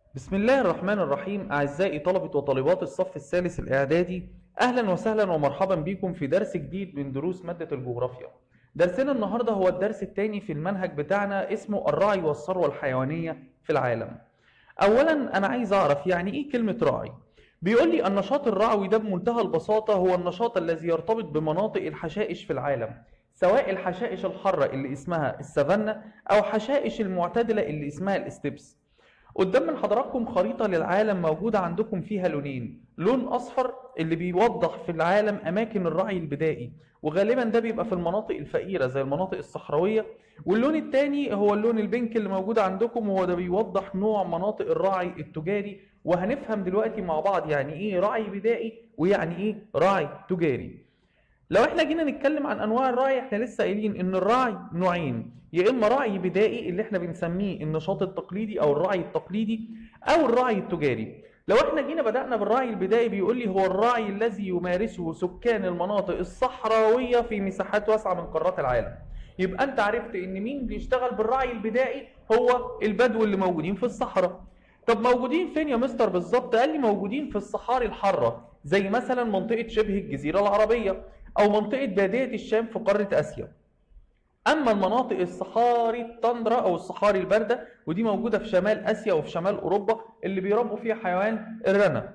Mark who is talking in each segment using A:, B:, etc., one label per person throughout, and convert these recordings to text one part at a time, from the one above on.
A: بسم الله الرحمن الرحيم أعزائي طلبة وطالبات الصف الثالث الإعدادي أهلا وسهلا ومرحبا بكم في درس جديد من دروس مادة الجغرافيا درسنا النهاردة هو الدرس الثاني في المنهج بتاعنا اسمه الراعي والثروة الحيوانية في العالم أولا أنا عايز أعرف يعني إيه كلمة راعي بيقول لي النشاط الرعوي ده بمنتهى البساطة هو النشاط الذي يرتبط بمناطق الحشائش في العالم سواء الحشائش الحارة اللي اسمها السافانا أو حشائش المعتدلة اللي اسمها الاستبس قدام من حضراتكم خريطة للعالم موجودة عندكم فيها لونين لون أصفر اللي بيوضح في العالم أماكن الرعي البدائي وغالبا ده بيبقى في المناطق الفقيرة زي المناطق الصحراوية واللون التاني هو اللون البنك اللي موجود عندكم وهو ده بيوضح نوع مناطق الرعي التجاري وهنفهم دلوقتي مع بعض يعني ايه رعي بدائي ويعني ايه رعي تجاري لو احنا جينا نتكلم عن انواع الرعي احنا لسه قايلين ان الرعي نوعين يا اما رعي بدائي اللي احنا بنسميه النشاط التقليدي او الرعي التقليدي او الرعي التجاري لو احنا جينا بدأنا بالرعي البدائي بيقول لي هو الرعي الذي يمارسه سكان المناطق الصحراوية في مساحات واسعة من قارات العالم يبقى انت عرفت ان مين بيشتغل بالرعي البدائي هو البدو اللي موجودين في الصحراء طب موجودين فين يا مستر بالظبط قال لي موجودين في الصحاري الحارة زي مثلا منطقة شبه الجزيرة العربية أو منطقة بادية الشام في قارة آسيا أما المناطق الصحاري التندرا أو الصحاري الباردة ودي موجودة في شمال آسيا وفي شمال أوروبا اللي بيربوا فيها حيوان الرنة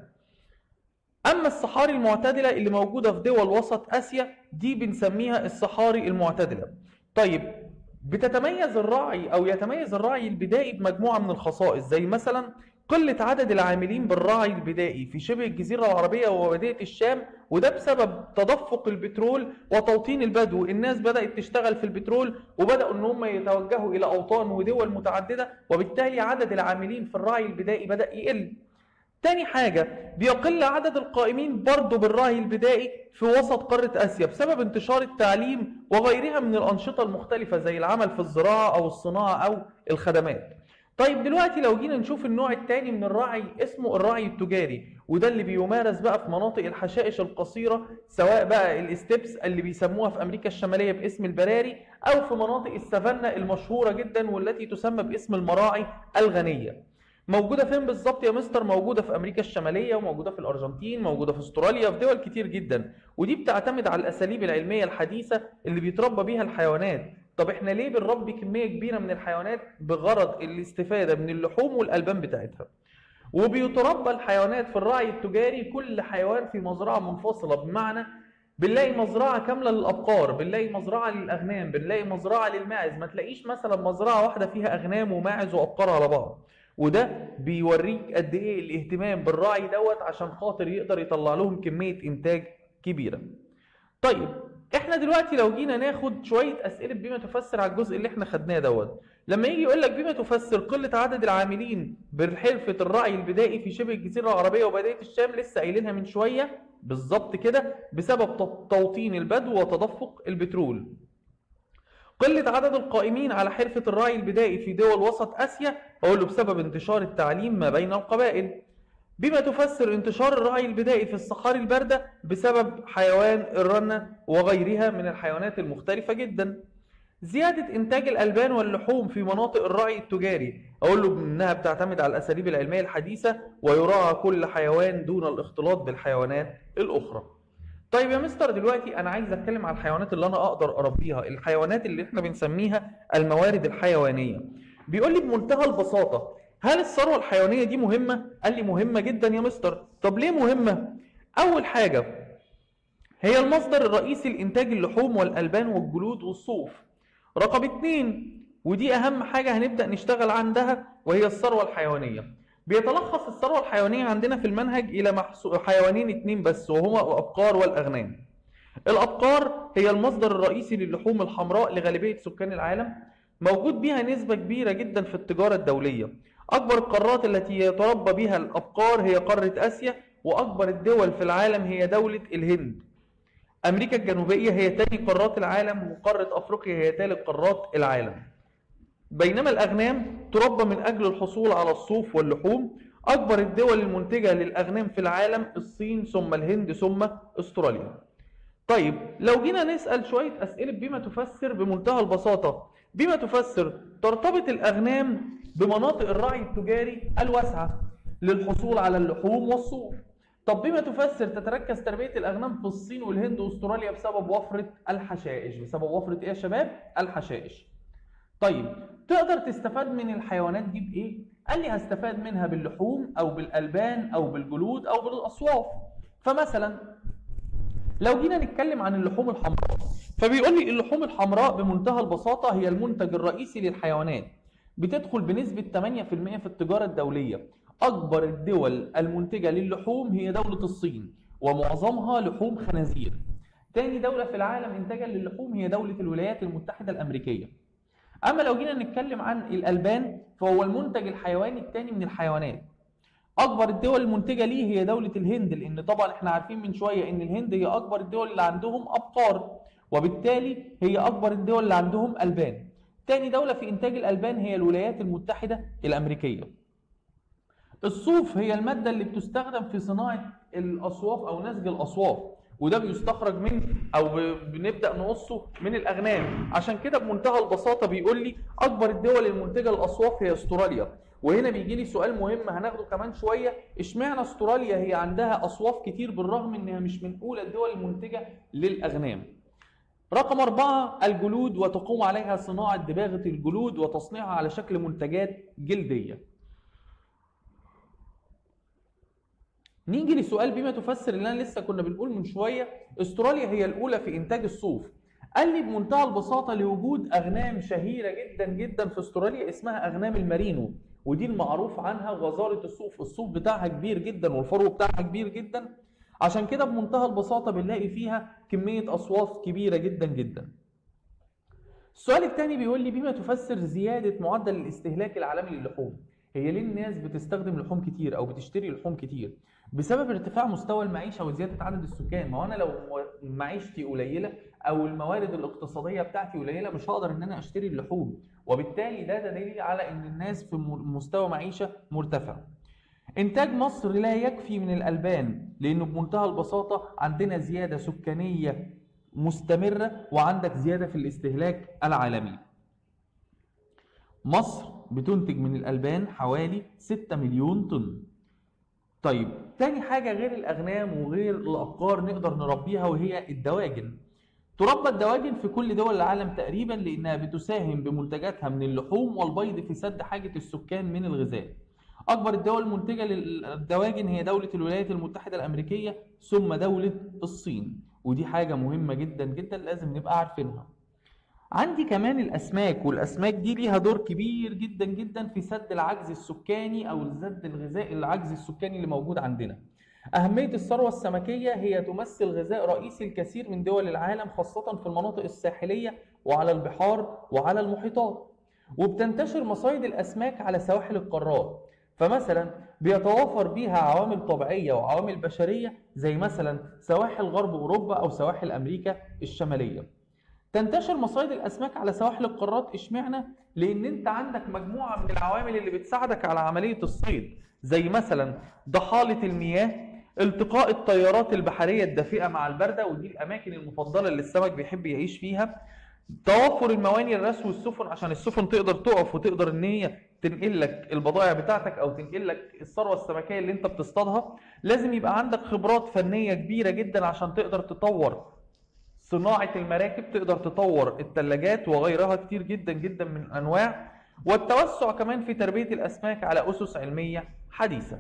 A: أما الصحاري المعتدلة اللي موجودة في دول وسط آسيا دي بنسميها الصحاري المعتدلة طيب بتتميز الرعي أو يتميز الرعي البدائي بمجموعة من الخصائص زي مثلا قلة عدد العاملين بالرعي البدائي في شبه الجزيرة العربية وودية الشام وده بسبب تدفق البترول وتوطين البدو الناس بدأت تشتغل في البترول وبدأوا ان هم يتوجهوا الى اوطان ودول متعددة وبالتالي عدد العاملين في الرعي البدائي بدأ يقل تاني حاجة بيقل عدد القائمين برضه بالرعي البدائي في وسط قارة آسيا بسبب انتشار التعليم وغيرها من الأنشطة المختلفة زي العمل في الزراعة أو الصناعة أو الخدمات طيب دلوقتي لو جينا نشوف النوع الثاني من الرعي اسمه الرعي التجاري وده اللي بيمارس بقى في مناطق الحشائش القصيرة سواء بقى الاستبس اللي بيسموها في أمريكا الشمالية باسم البراري أو في مناطق السافانا المشهورة جدا والتي تسمى باسم المراعي الغنية موجودة فين بالظبط يا مستر؟ موجودة في أمريكا الشمالية وموجودة في الأرجنتين، موجودة في أستراليا، في دول كتير جدا، ودي بتعتمد على الأساليب العلمية الحديثة اللي بيتربى بيها الحيوانات، طب احنا ليه بنربي كمية كبيرة من الحيوانات بغرض الاستفادة من اللحوم والألبان بتاعتها؟ وبيتربى الحيوانات في الرعي التجاري كل حيوان في مزرعة منفصلة بمعنى بنلاقي مزرعة كاملة للأبقار، بنلاقي مزرعة للأغنام، بنلاقي مزرعة للماعز، ما تلاقيش مثلا مزرعة واحدة فيها أغنام وماعز وأبقار على بعض. وده بيوريك قد ايه الاهتمام بالراعي دوت عشان خاطر يقدر يطلع لهم كميه انتاج كبيره. طيب احنا دلوقتي لو جينا ناخد شويه اسئله بما تفسر على الجزء اللي احنا خدناه دوت. لما يجي يقول لك بما تفسر قله عدد العاملين بحرفه الرعي البدائي في شبه الجزيره العربيه وبدايه الشام لسه قايلينها من شويه بالظبط كده بسبب توطين البدو وتدفق البترول. قلة عدد القائمين على حرفة الرعي البدائي في دول وسط آسيا أقول له بسبب انتشار التعليم ما بين القبائل بما تفسر انتشار الرعي البدائي في الصحاري الباردة بسبب حيوان الرنة وغيرها من الحيوانات المختلفة جدا زيادة إنتاج الألبان واللحوم في مناطق الرعي التجاري أقول له إنها بتعتمد على الأساليب العلمية الحديثة ويراعى كل حيوان دون الاختلاط بالحيوانات الأخرى طيب يا مستر دلوقتي انا عايز اتكلم على الحيوانات اللي انا اقدر اربيها الحيوانات اللي احنا بنسميها الموارد الحيوانيه بيقول لي بمنتهى البساطه هل الثروه الحيوانيه دي مهمه قال لي مهمه جدا يا مستر طب ليه مهمه اول حاجه هي المصدر الرئيسي لانتاج اللحوم والالبان والجلود والصوف رقم اتنين ودي اهم حاجه هنبدا نشتغل عندها وهي الثروه الحيوانيه بيتلخص الثروة الحيوانية عندنا في المنهج إلى محسو... حيوانين اتنين بس وهما الأبقار والأغنام. الأبقار هي المصدر الرئيسي للحوم الحمراء لغالبية سكان العالم، موجود بها نسبة كبيرة جدا في التجارة الدولية. أكبر القارات التي يتربى بها الأبقار هي قارة آسيا، وأكبر الدول في العالم هي دولة الهند. أمريكا الجنوبية هي تاني قارات العالم، وقارة أفريقيا هي تالت قارات العالم. بينما الأغنام تربى من أجل الحصول على الصوف واللحوم أكبر الدول المنتجة للأغنام في العالم الصين ثم الهند ثم أستراليا طيب لو جينا نسأل شوية أسئلة بما تفسر بمنتهى البساطة بما تفسر ترتبط الأغنام بمناطق الرعي التجاري الواسعة للحصول على اللحوم والصوف طب بما تفسر تتركز تربية الأغنام في الصين والهند واستراليا بسبب وفرة الحشائش بسبب وفرة إيه يا شباب؟ الحشائش طيب تقدر تستفاد من الحيوانات دي بإيه؟ قال لي هستفاد منها باللحوم أو بالألبان أو بالجلود أو بالأصواف فمثلا لو جينا نتكلم عن اللحوم الحمراء فبيقول لي اللحوم الحمراء بمنتهى البساطة هي المنتج الرئيسي للحيوانات بتدخل بنسبة 8% في التجارة الدولية أكبر الدول المنتجة للحوم هي دولة الصين ومعظمها لحوم خنازير تاني دولة في العالم إنتاجا للحوم هي دولة الولايات المتحدة الأمريكية أما لو جينا نتكلم عن الألبان فهو المنتج الحيواني الثاني من الحيوانات أكبر الدول المنتجة ليه هي دولة الهند لأن طبعا احنا عارفين من شوية إن الهند هي أكبر الدول اللي عندهم أبقار وبالتالي هي أكبر الدول اللي عندهم ألبان تاني دولة في إنتاج الألبان هي الولايات المتحدة الأمريكية الصوف هي المادة اللي بتستخدم في صناعة الأصواف أو نسج الأصواف وده بيستخرج من أو ب- بنبدأ نقصه من الأغنام عشان كده بمنتهى البساطة بيقول لي أكبر الدول المنتجة للأصواف هي أستراليا وهنا بيجي لي سؤال مهم هناخده كمان شوية اشمعنى أستراليا هي عندها أصواف كتير بالرغم إنها مش من أولى الدول المنتجة للأغنام رقم أربعة الجلود وتقوم عليها صناعة دباغة الجلود وتصنيعها على شكل منتجات جلدية نيجي لسؤال بما تفسر اللي انا لسه كنا بنقول من شويه استراليا هي الاولى في انتاج الصوف قال لي بمنتهى البساطه لوجود اغنام شهيره جدا جدا في استراليا اسمها اغنام المارينو ودي المعروف عنها غزاره الصوف الصوف بتاعها كبير جدا والفرو بتاعها كبير جدا عشان كده بمنتهى البساطه بنلاقي فيها كميه اصواف كبيره جدا جدا السؤال الثاني بيقول لي بما تفسر زياده معدل الاستهلاك العالمي للحوم هي ليه الناس بتستخدم لحوم كتير او بتشتري لحوم كتير بسبب ارتفاع مستوى المعيشه وزياده عدد السكان ما هو انا لو معيشتي قليله او الموارد الاقتصاديه بتاعتي قليله مش هقدر ان انا اشتري اللحوم وبالتالي ده دليل على ان الناس في م- مستوى معيشه مرتفع انتاج مصر لا يكفي من الالبان لانه بمنتهى البساطه عندنا زياده سكانيه مستمره وعندك زياده في الاستهلاك العالمي مصر بتنتج من الألبان حوالي 6 مليون طن طيب تاني حاجة غير الأغنام وغير الأبقار نقدر نربيها وهي الدواجن تربى الدواجن في كل دول العالم تقريبا لأنها بتساهم بمنتجاتها من اللحوم والبيض في سد حاجة السكان من الغذاء أكبر الدول المنتجة للدواجن هي دولة الولايات المتحدة الأمريكية ثم دولة الصين ودي حاجة مهمة جدا جدا لازم نبقى عارفينها عندي كمان الاسماك والاسماك دي ليها دور كبير جدا جدا في سد العجز السكاني او السد الغذائي العجز السكاني اللي موجود عندنا أهمية الثروة السمكية هي تمثل غذاء رئيسي الكثير من دول العالم خاصة في المناطق الساحلية وعلى البحار وعلى المحيطات وبتنتشر مصايد الأسماك على سواحل القارات فمثلا بيتوافر بيها عوامل طبيعية وعوامل بشرية زي مثلا سواحل غرب أوروبا أو سواحل أمريكا الشمالية تنتشر مصايد الاسماك على سواحل القارات اشمعنى لان انت عندك مجموعه من العوامل اللي بتساعدك على عمليه الصيد زي مثلا ضحاله المياه التقاء التيارات البحريه الدافئه مع البارده ودي الاماكن المفضله اللي السمك بيحب يعيش فيها توفر المواني الرسو والسفن عشان السفن تقدر تقف وتقدر ان هي تنقل لك البضائع بتاعتك او تنقل لك الثروه السمكيه اللي انت بتصطادها لازم يبقى عندك خبرات فنيه كبيره جدا عشان تقدر تطور صناعة المراكب تقدر تطور الثلاجات وغيرها كتير جدا جدا من الأنواع والتوسع كمان في تربية الأسماك على أسس علمية حديثة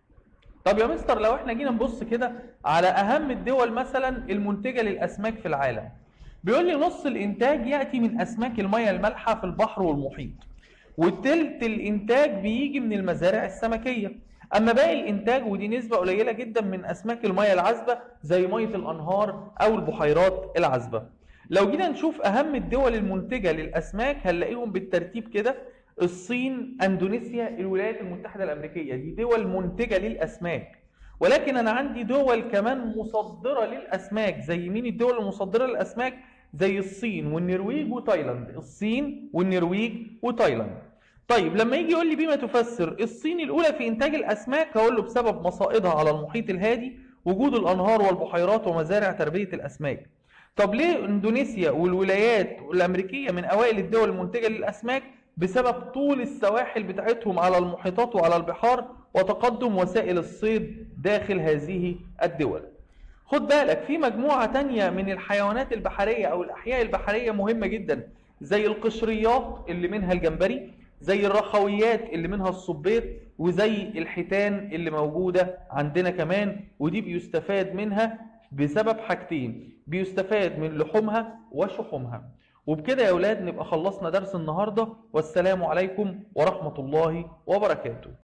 A: طب يا مستر لو احنا جينا نبص كده على أهم الدول مثلا المنتجة للأسماك في العالم بيقول لي نص الإنتاج يأتي من أسماك المياه المالحة في البحر والمحيط وتلت الإنتاج بيجي من المزارع السمكية اما باقي الانتاج ودي نسبه قليله جدا من اسماك المياه العذبه زي ميه الانهار او البحيرات العذبه لو جينا نشوف اهم الدول المنتجه للاسماك هنلاقيهم بالترتيب كده الصين اندونيسيا الولايات المتحده الامريكيه دي دول منتجه للاسماك ولكن انا عندي دول كمان مصدره للاسماك زي مين الدول المصدره للاسماك زي الصين والنرويج وتايلاند الصين والنرويج وتايلاند طيب لما يجي يقول لي بما تفسر الصين الاولى في انتاج الاسماك هقول له بسبب مصائدها على المحيط الهادي وجود الانهار والبحيرات ومزارع تربيه الاسماك طب ليه اندونيسيا والولايات الامريكيه من اوائل الدول المنتجه للاسماك بسبب طول السواحل بتاعتهم على المحيطات وعلى البحار وتقدم وسائل الصيد داخل هذه الدول خد بالك في مجموعة تانية من الحيوانات البحرية أو الأحياء البحرية مهمة جدا زي القشريات اللي منها الجمبري زي الرخويات اللي منها الصبيط وزي الحيتان اللي موجودة عندنا كمان ودي بيستفاد منها بسبب حاجتين بيستفاد من لحومها وشحومها وبكده يا أولاد نبقى خلصنا درس النهاردة والسلام عليكم ورحمة الله وبركاته